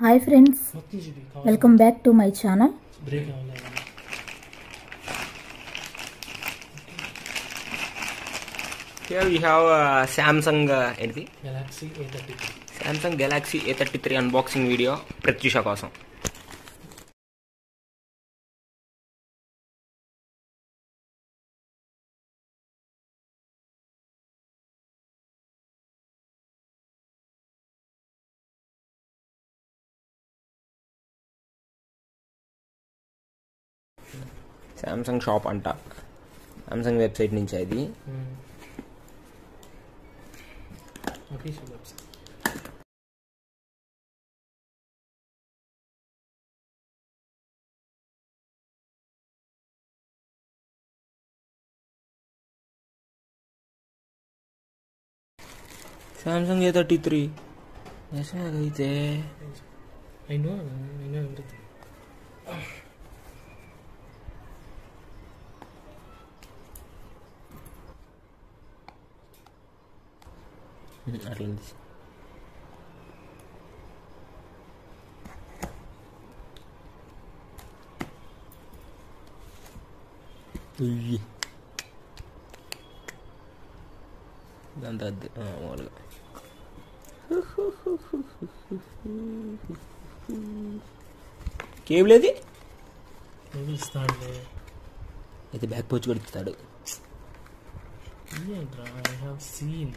Hi friends మొత్తం చూపి welcome back to my channel break అవ్వలేదు Here we have uh, Samsung uh, ఏంటిది galaxy A thirty three Samsung galaxy A thirty three unboxing video Pratyusha కోసం Samsung shop అంట Samsung website నుంచి అది official website Samsung A thirty three అయితే I know I know everything అట్లా ఉంది. ఉయ్యి. ఇదంతా అద్దె ఆ, మామూలుగా కేబుల్ ఏది నువ్వు ఇస్తానులే అయితే బ్యాక్ పోచ్ కూడా ఇస్తాడు ఏంట్రా ఐ హ్యావ్ సీన్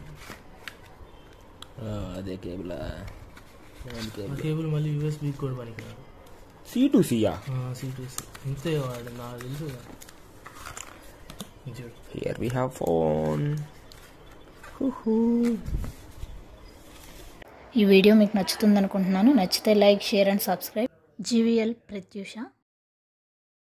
ఆ, అదే కేబుల్ ఆ కేబుల్ మళ్ళీ యూఎస్బి కూడా పనికిరాదు సి టు సియా సి టు సి ఇంతే వాడు నాకు తెలుసు కదా. ఇది చూడు హియర్ వి హ్యావ్ ఫోన్ ఈ వీడియో మీకు నచ్చుతుంది అనుకుంటున్నాను నచ్చితే like share and subscribe GVL Pratyusha